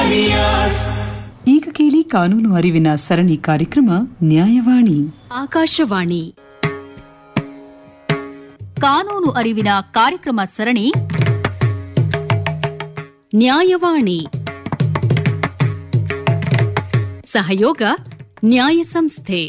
ಈಗ ಕೇಳಿ ಕಾನೂನು ಅರಿವಿನ ಸರಣಿ ಕಾರ್ಯಕ್ರಮ ನ್ಯಾಯವಾಣಿ ಆಕಾಶವಾಣಿ ಕಾನೂನು ಅರಿವಿನ ಕಾರ್ಯಕ್ರಮ ಸರಣಿ ನ್ಯಾಯವಾಣಿ ಸಹಯೋಗ ನ್ಯಾಯ ಸಂಸ್ಥೆ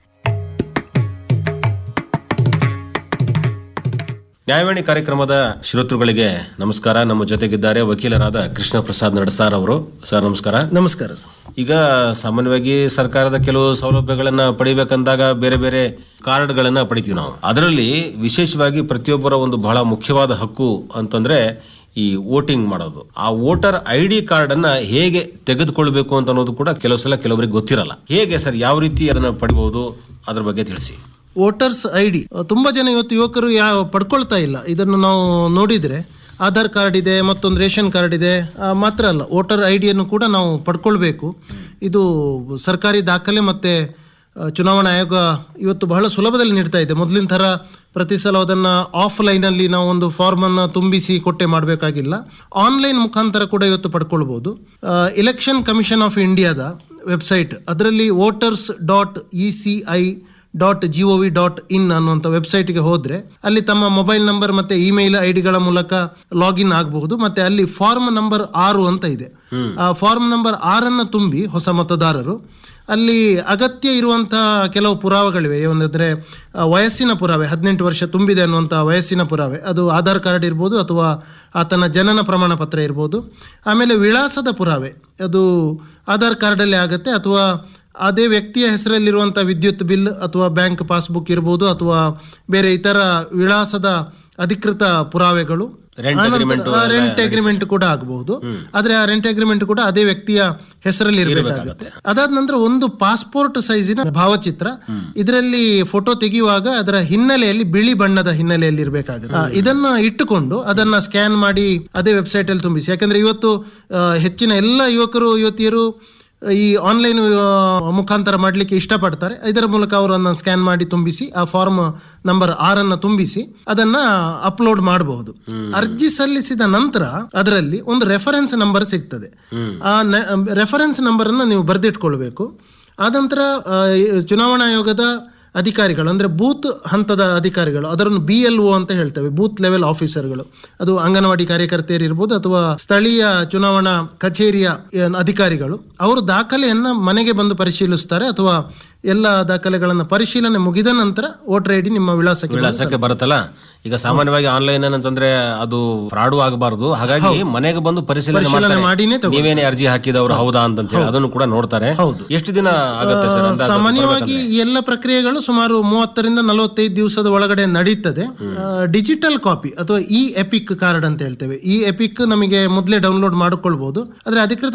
ನ್ಯಾಯವಾಣಿ ಕಾರ್ಯಕ್ರಮದ ಶ್ರೋತೃಗಳಿಗೆ ನಮಸ್ಕಾರ ನಮ್ಮ ಜೊತೆಗಿದ್ದಾರೆ ವಕೀಲರಾದ ಕೃಷ್ಣ ಪ್ರಸಾದ್ ನಡಸಾರ್ ಅವರು ಸರ್ ನಮಸ್ಕಾರ ನಮಸ್ಕಾರ ಸರ್ ಈಗ ಸಾಮಾನ್ಯವಾಗಿ ಸರ್ಕಾರದ ಕೆಲವು ಸೌಲಭ್ಯಗಳನ್ನ ಪಡಿಬೇಕಂದಾಗ ಬೇರೆ ಬೇರೆ ಕಾರ್ಡ್ಗಳನ್ನ ಪಡಿತೀವಿ ನಾವು ಅದರಲ್ಲಿ ವಿಶೇಷವಾಗಿ ಪ್ರತಿಯೊಬ್ಬರ ಒಂದು ಬಹಳ ಮುಖ್ಯವಾದ ಹಕ್ಕು ಅಂತಂದ್ರೆ ಈ ವೋಟಿಂಗ್ ಮಾಡೋದು ಆ ವೋಟರ್ ಐ ಡಿ ಕಾರ್ಡ್ ಅನ್ನ ಹೇಗೆ ತೆಗೆದುಕೊಳ್ಬೇಕು ಅಂತ ಅನ್ನೋದು ಕೂಡ ಕೆಲವು ಸಲ ಕೆಲವರಿಗೆ ಗೊತ್ತಿರಲ್ಲ ಹೇಗೆ ಸರ್ ಯಾವ ರೀತಿ ಅದನ್ನ ಪಡಿಬಹುದು ಅದ್ರ ಬಗ್ಗೆ ತಿಳಿಸಿ ವೋಟರ್ಸ್ ಐ ಡಿ ತುಂಬಾ ಜನ ಇವತ್ತು ಯುವಕರು ಯಾವ ಪಡ್ಕೊಳ್ತಾ ಇಲ್ಲ ಇದನ್ನು ನಾವು ನೋಡಿದ್ರೆ ಆಧಾರ್ ಕಾರ್ಡ್ ಇದೆ ಮತ್ತೊಂದು ರೇಷನ್ ಕಾರ್ಡ್ ಇದೆ ಆ, ಮಾತ್ರ ಅಲ್ಲ ವೋಟರ್ ಐ ಡಿಯನ್ನು ಕೂಡ ನಾವು ಪಡ್ಕೊಳ್ಬೇಕು ಇದು ಸರ್ಕಾರಿ ದಾಖಲೆ ಮತ್ತೆ ಆ, ಚುನಾವಣಾ ಆಯೋಗ ಇವತ್ತು ಬಹಳ ಸುಲಭದಲ್ಲಿ ನೀಡ್ತಾ ಇದೆ ಮೊದಲಿನ ಥರ ಪ್ರತಿ ಸಲ ಅದನ್ನು ಆಫ್ಲೈನಲ್ಲಿ ನಾವು ಒಂದು ಫಾರ್ಮನ್ನು ತುಂಬಿಸಿ ಕೊಟ್ಟೆ ಮಾಡಬೇಕಾಗಿಲ್ಲ ಆನ್ಲೈನ್ ಮುಖಾಂತರ ಕೂಡ ಇವತ್ತು ಪಡ್ಕೊಳ್ಬೋದು ಇಲೆಕ್ಷನ್ ಕಮಿಷನ್ ಆಫ್ ಇಂಡಿಯಾದ ವೆಬ್ಸೈಟ್ ಅದರಲ್ಲಿ voters dot E C I dot G O V dot in ಅನ್ನುವಂಥ ವೆಬ್ಸೈಟ್ಗೆ ಹೋದ್ರೆ ಅಲ್ಲಿ ತಮ್ಮ ಮೊಬೈಲ್ ನಂಬರ್ ಮತ್ತೆ ಇಮೇಲ್ ಐ ಡಿಗಳ ಮೂಲಕ ಲಾಗಿನ್ ಆಗಬಹುದು ಮತ್ತೆ ಅಲ್ಲಿ ಫಾರ್ಮ್ ನಂಬರ್ ಆರು ಅಂತ ಇದೆ ಆ ಫಾರ್ಮ್ ನಂಬರ್ ಆರನ್ನು ತುಂಬಿ ಹೊಸ ಮತದಾರರು ಅಲ್ಲಿ ಅಗತ್ಯ ಇರುವಂತಹ ಕೆಲವು ಪುರಾವೆಗಳಿವೆ ಏನಂದ್ರೆ ಆ, ವಯಸ್ಸಿನ ಪುರಾವೆ ಹದಿನೆಂಟು ವರ್ಷ ತುಂಬಿದೆ ಅನ್ನುವಂಥ ವಯಸ್ಸಿನ ಪುರಾವೆ ಅದು ಆಧಾರ್ ಕಾರ್ಡ್ ಇರ್ಬೋದು ಅಥವಾ ಆತನ ಜನನ ಪ್ರಮಾಣ ಪತ್ರ ಇರ್ಬೋದು ಆಮೇಲೆ ವಿಳಾಸದ ಪುರಾವೆ ಅದು ಆಧಾರ್ ಕಾರ್ಡಲ್ಲಿ ಆಗುತ್ತೆ ಅಥವಾ ಅದೇ ವ್ಯಕ್ತಿಯ ಹೆಸರಲ್ಲಿರುವಂಥ ವಿದ್ಯುತ್ ಬಿಲ್ ಅಥವಾ ಬ್ಯಾಂಕ್ ಪಾಸ್ಬುಕ್ ಇರ್ಬೋದು ಅಥವಾ ಬೇರೆ ಇತರ ವಿಳಾಸದ ಅಧಿಕೃತ ಪುರಾವೆಗಳು Rent agreement ರೆಂಟ್ ಅಗ್ರಿಮೆಂಟ್ ಕೂಡ ಆಗಬಹುದು ಆದ್ರೆ ಆ ರೆಂಟ್ ಅಗ್ರಿಮೆಂಟ್ ಕೂಡ ಅದೇ ವ್ಯಕ್ತಿಯ ಹೆಸರಲ್ಲಿ ಇರಬೇಕಾಗುತ್ತೆ ಅದಾದ ನಂತರ ಒಂದು ಪಾಸ್ಪೋರ್ಟ್ ಸೈಜಿನ ಭಾವಚಿತ್ರ ಇದರಲ್ಲಿ ಫೋಟೋ ತೆಗೆಯುವಾಗ ಅದರ ಹಿನ್ನೆಲೆಯಲ್ಲಿ ಬಿಳಿ ಬಣ್ಣದ ಹಿನ್ನೆಲೆಯಲ್ಲಿ ಇರಬೇಕಾಗುತ್ತೆ ಆ, ಇದನ್ನ ಇಟ್ಟುಕೊಂಡು ಅದನ್ನ ಸ್ಕ್ಯಾನ್ ಮಾಡಿ ಅದೇ ವೆಬ್ಸೈಟ್ ಅಲ್ಲಿ ತುಂಬಿಸಿ ಯಾಕಂದ್ರೆ ಇವತ್ತು ಆ, ಹೆಚ್ಚಿನ ಎಲ್ಲ ಯುವಕರು ಯುವತಿಯರು ಈ ಆನ್ಲೈನ್ ಮುಖಾಂತರ ಮಾಡಲಿಕ್ಕೆ ಇಷ್ಟಪಡ್ತಾರೆ ಇದರ ಮೂಲಕ ಅವರನ್ನು ಸ್ಕ್ಯಾನ್ ಮಾಡಿ ತುಂಬಿಸಿ ಆ ಫಾರ್ಮ್ ನಂಬರ್ ಆರನ್ನು ತುಂಬಿಸಿ ಅದನ್ನ ಅಪ್ಲೋಡ್ ಮಾಡಬಹುದು ಅರ್ಜಿ ಸಲ್ಲಿಸಿದ ನಂತರ ಅದರಲ್ಲಿ ಒಂದು ರೆಫರೆನ್ಸ್ ನಂಬರ್ ಸಿಗ್ತದೆ ಆ ರೆಫರೆನ್ಸ್ ನಂಬರ್ ಅನ್ನು ನೀವು ಬರೆದಿಟ್ಕೊಳ್ಬೇಕು ಆನಂತರ ಆ, ಚುನಾವಣಾ ಆಯೋಗದ ಅಧಿಕಾರಿಗಳು ಅಂದ್ರೆ ಬೂತ್ ಹಂತದ ಅಧಿಕಾರಿಗಳು ಅದರನ್ನು ಬಿ ಎಲ್ ಒ ಅಂತ ಹೇಳ್ತೇವೆ ಬೂತ್ ಲೆವೆಲ್ ಆಫೀಸರ್ಗಳು ಅದು ಅಂಗನವಾಡಿ ಕಾರ್ಯಕರ್ತೆಯರು ಇರ್ಬೋದು ಅಥವಾ ಸ್ಥಳೀಯ ಚುನಾವಣಾ ಕಚೇರಿಯ ಏನ್ ಅಧಿಕಾರಿಗಳು ಅವರು ದಾಖಲೆಯನ್ನ ಮನೆಗೆ ಬಂದು ಪರಿಶೀಲಿಸ್ತಾರೆ ಅಥವಾ ಎಲ್ಲ ದಾಖಲೆಗಳನ್ನು ಪರಿಶೀಲನೆ ಮುಗಿದ ನಂತರ ವೋಟರ್ ಐ ಡಿ ನಿಮ್ಮ ವಿಳಾಸಕ್ಕೆ ವಿಳಾಸಕ್ಕೆ ಬರುತ್ತಲ್ಲ ಈಗ ಸಾಮಾನ್ಯವಾಗಿ ಆನ್ಲೈನ್ ಏನಂತಂದ್ರೆ ಅದು ಫ್ರಾಡು ಆಗಬಾರದು ಹಾಗಾಗಿ ಮನೆಗೆ ಬಂದು ಪರಿಶೀಲನೆ ಪರಿಶೀಲನೆ ಮಾಡಿನೇ ಮಾಡ್ತಾರೆ ತಗೊಳ್ತಾರೆ. ನೀವೇನೇ ಅರ್ಜಿ ಹಾಕಿದವರು ಹೌದಾ ಅಂತ ಹೇಳಿ ಅದನ್ನು ಕೂಡ ನೋಡ್ತಾರೆ ಎಷ್ಟು ದಿನ ಆಗುತ್ತೆ ಸರ್ ಅಂದಾಜು ಅದು ಸಾಮಾನ್ಯವಾಗಿ ಈ ಎಲ್ಲ ಪ್ರಕ್ರಿಯೆಗಳು ಸುಮಾರು ಮೂವತ್ತರಿಂದ ನಲವತ್ತೈದು ದಿವಸದ ಒಳಗಡೆ ನಡೀತದೆ ಡಿಜಿಟಲ್ ಕಾಪಿ ಅಥವಾ ಇ ಎಪಿಕ್ ಕಾರ್ಡ್ ಅಂತ ಹೇಳ್ತೇವೆ ಈ ಎಪಿಕ್ ನಮಗೆ ಮೊದಲೇ ಡೌನ್ಲೋಡ್ ಮಾಡಿಕೊಳ್ಬಹುದು ಆದ್ರೆ ಅಧಿಕೃತ